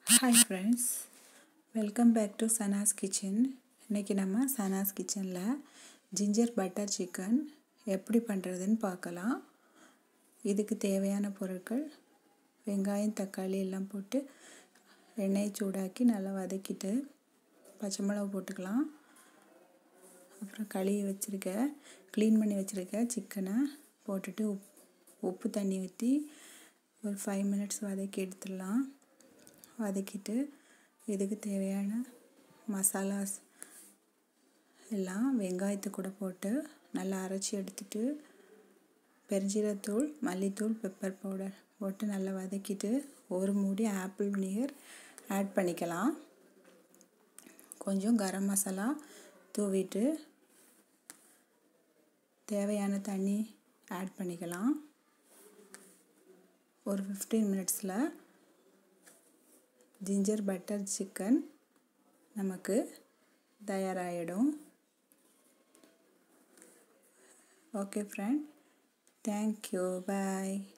hi friends welcome back to Sana's kitchen இன்றைக்கி நம்ம சனாஸ் கிச்சனில் ஜிஞ்சர் பட்டர் சிக்கன் எப்படி பண்ணுறதுன்னு பார்க்கலாம் இதுக்கு தேவையான பொருட்கள் வெங்காயம் தக்காளி எல்லாம் போட்டு எண்ணெயை சூடாக்கி நல்லா வதக்கிட்டு பச்சை மிளகா போட்டுக்கலாம் அப்புறம் கழுவி வச்சுருக்க க்ளீன் பண்ணி வச்சுருக்க சிக்கனை போட்டுட்டு உப் உப்பு தண்ணி ஊற்றி ஒரு ஃபைவ் மினிட்ஸ் வதக்கி எடுத்துடலாம் வதக்கிட்டு இதுக்கு தேவையான மசாலாஸ் எல்லாம் வெங்காயத்தை கூட போட்டு நல்லா அரைச்சி எடுத்துட்டு பெருஞ்சீரத்தூள் மல்லித்தூள் பெப்பர் பவுடர் போட்டு நல்லா வதக்கிட்டு ஒரு மூடி ஆப்பிள் வினிகர் ஆட் பண்ணிக்கலாம் கொஞ்சம் கரம் மசாலா தூவிட்டு தேவையான தண்ணி ஆட் பண்ணிக்கலாம் ஒரு ஃபிஃப்டீன் மினிட்ஸில் ஜிஞ்சர் பட்டர் சிக்கன் நமக்கு தயாராகிடும் ஓகே ஃப்ரெண்ட் தேங்க்யூ பாய்